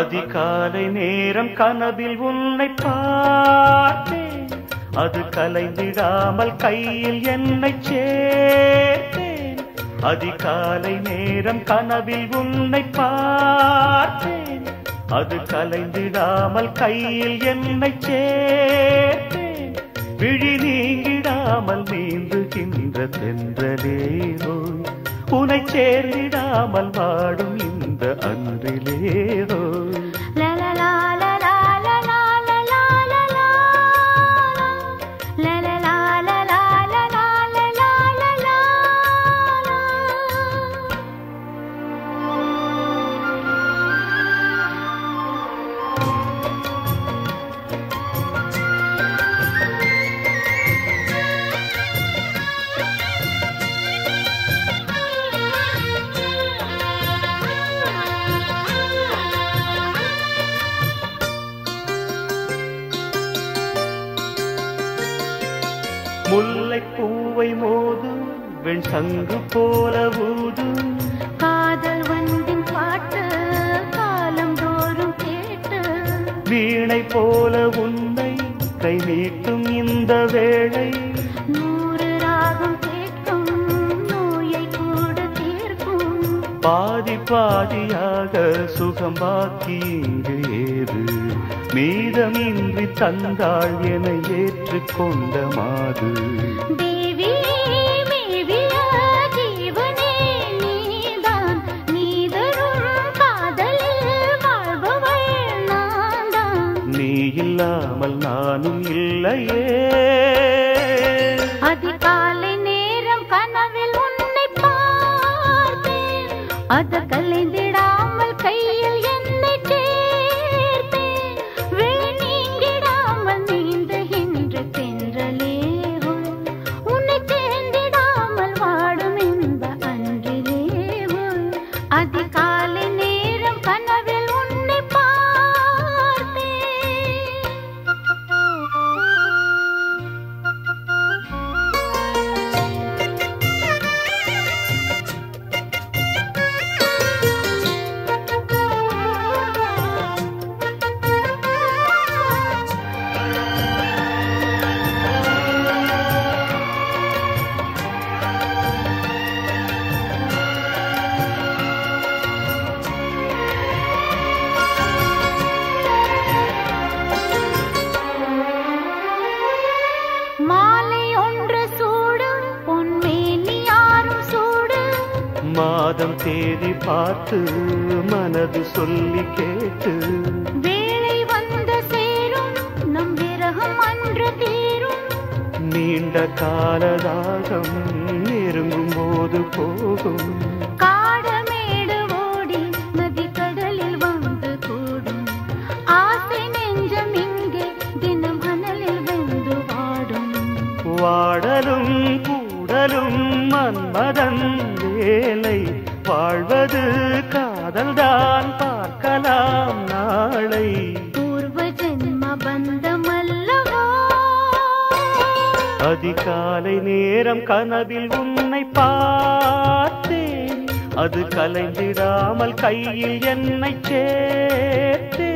அதிகாலை நேரம் கனவில் உன்னை பார்த்தேன் அது கலைந்திடாமல் கையில் என்னை சேர்த்தேன் அதிகாலை நேரம் கனவில் உன்னை பார்த்தேன் அது கலைந்திடாமல் கையில் என்னை சேர்த்தேன் விழி நீங்கிடாமல் நீந்துகின்ற தென்றலேரோ உனை சேர்ந்திடாமல் வாடும் இந்த அன்றிலேரோ முல்லை பூவை மோதும் வெண் சங்கு போல ஊதும் காதல் வந்தின் பாட்டு காலம் தோறும் கேட்டு வீணை போல உன்னை கை நீட்டும் இந்த வேளை நூறு ராகம் கேட்கும் நோயை கூட தீர்க்கும் பாதி பாதியாக சுகம் பாக்கி இங்கு ஏது மீதமின்றி தந்தாள் என ஏற்றுக்கொண்ட மாது தேவி மேவிய ஜீவனே நீதான் நீதரும் காதலில் வாழ்பவள் நான்தான் நீ இல்லாமல் நானும் இல்லையே அதிகாலை நேரம் கனவில் உன்னை பார்த்தேன் அது கலைந்திடாமல் கையில் என்னை சேர்த்தேன் விழி நீங்கிடாமல் நீந்துகின்ற தென்றலே உன்னை சேர்ந்திடாமல் வாடும் இந்த அன்றிலே அதிகாலை நேரம் கனவில் உன்னை பார்த்தேன் மாலை ஒன்று சூடு பொன்மேனி யாரும் சூடு மாதம் தேதி பார்த்து மனது சொல்லி கேட்டு வேளை வந்து சேரும் நம் விரகம் அன்று தீரும் நீண்ட காலதாகம் நெருங்கும் போது போகும் காடமேடு ஓடி நதி கடலில் வந்து கூடும் ஆசை நெஞ்சம் இங்கே தினம் அனலில் வெந்து வாடும் வாடலும் கூடலும் மன்மதன் வேலை வாழ்வது காதல்தான் பார்க்கலாம் நாளை பூர்வ ஜென்ம பந்தம் அல்லவா அதிகாலை நேரம் கனவில் உன்னை பார்த்தேன் அது கலைந்திடாமல் கையில் என்னை சேர்த்தேன்